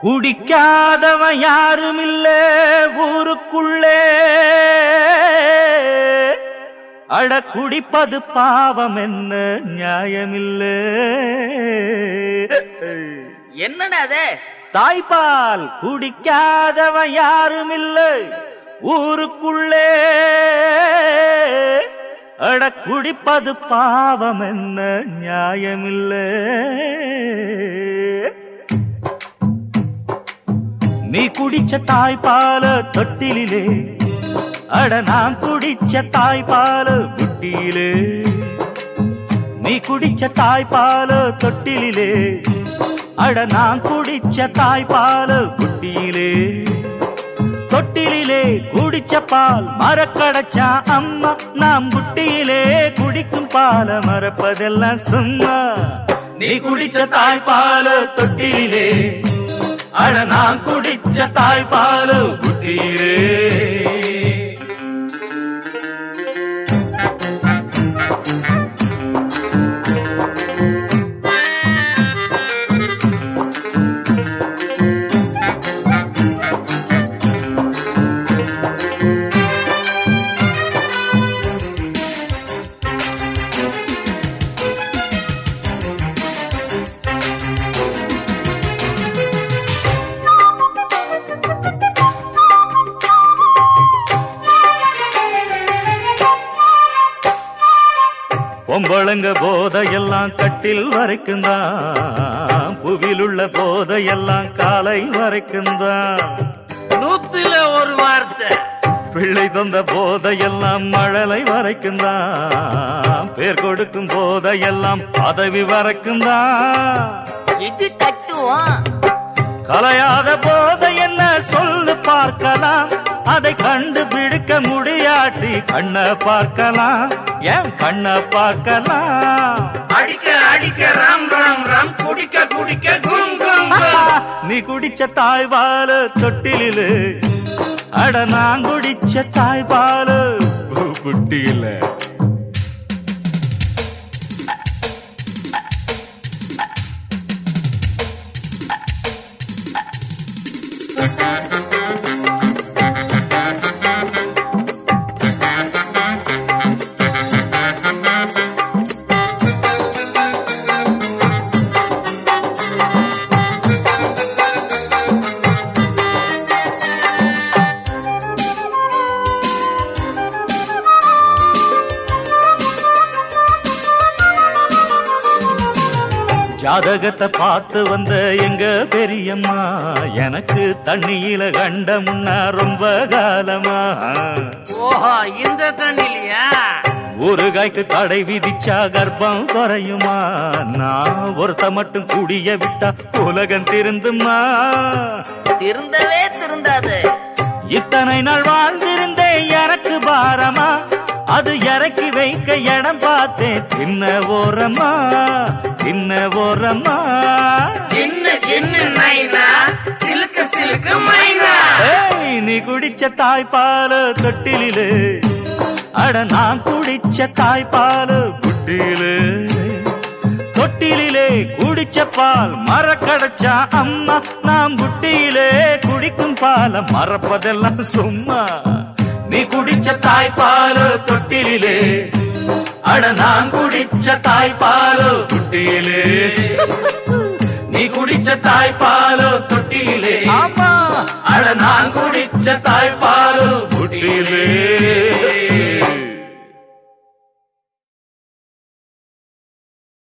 குடிக்காதவன் யாரும் இல்ல ஊருக்குள்ளே அட குடிப்பது பாவம் என்ன நியாயமில்ல என்னடா அது தாய்ப்பால் குடிக்காதவன் யாரும் இல்ல ஊருக்குள்ளே அட குடிப்பது பாவம் என்ன நியாயமில்ல நீ குடிச்ச தாய்ப்பால தொட்டிலே அட நான் குடிச்ச தாய்ப்பால புட்டியிலே நீ குடிச்ச தாய்ப்பால தொட்டிலே அட நான் குடிச்ச தாய்ப்பால புட்டியிலே தொட்டிலே குடிச்ச பால் மரக்கடைச்சா அம்மா நாம் புட்டியிலே குடிக்கும் பால மறப்பதெல்லாம் சும்மா நீ குடிச்ச தாய்ப்பால தொட்டிலே அட நான் குடிச்ச தாய்ப்பால புட்டியிலே பொம்பளங்க போதையெல்லாம் கட்டில் வரைக்கும் தான் புவிலுள்ள போதையெல்லாம் காலை வரைக்கும் தான் நூத்துல ஒரு வார்த்தை பிள்ளை தந்த போதையெல்லாம் மழலை வரைக்கும் தான் பேர் கொடுக்கும் போதையெல்லாம் பதவி வரைக்கும் தான் இது தட்டுவோம் கலையாத போதை என்ன சொல்லு பார்க்கலாம் அதை கண்டுபிடிக்க முடியாட்டி கண்ண பார்க்கலாம் ஏன் கண்ண பார்க்கலாம் அடிக்க அடிக்க ராம் ராம் ராம் குடிக்க குடிக்க கும் கும் கும். நீ குடிச்ச தாய்பாலு தொட்டிலு அட நான் குடிச்ச தாய்பாலு புட்டியில ஜாதகத்தை பார்த்து வந்த எங்க பெரியம்மா எனக்கு தண்ணியில கண்ட முன்னா ரொம்ப காலமா ஓஹோ இந்த தண்ணிலையா ஊறுகாய்க்கு தடை விதிச்சா கர்ப்பம் குறையுமா நான் ஒருத்த மட்டும் குடிய விட்டா உலகம் திருந்துமா திருந்தவே திருந்தாது இத்தனை நாள் வாழ்ந்திருந்தேன் எனக்கு பாரமா அது இறக்கி வைக்க இடம் பார்த்தேன் சின்ன ஓரமா சின்ன ஓரமா சின்ன சின்ன நைனா சிலுக்கு சிலுக்கு மைனா ஏய், நீ குடிச்ச தாய்ப்பால் தொட்டிலு அட நான் குடிச்ச தாய்ப்பால் புட்டிலு தொட்டிலே குடிச்ச பால் மரக்கடைச்சா அம்மா நாம் புட்டியிலே குடிக்கும் பால மறப்பதெல்லாம் சும்மா நீ குடிச்ச தாய்ப்பால் தொட்டிலே அட நான் குடிச்ச தாய்ப்பால் புட்டியிலே நீ குடிச்ச தாய்ப்பால் தொட்டிலே ஆமா அட நான் குடிச்ச தாய்ப்பால்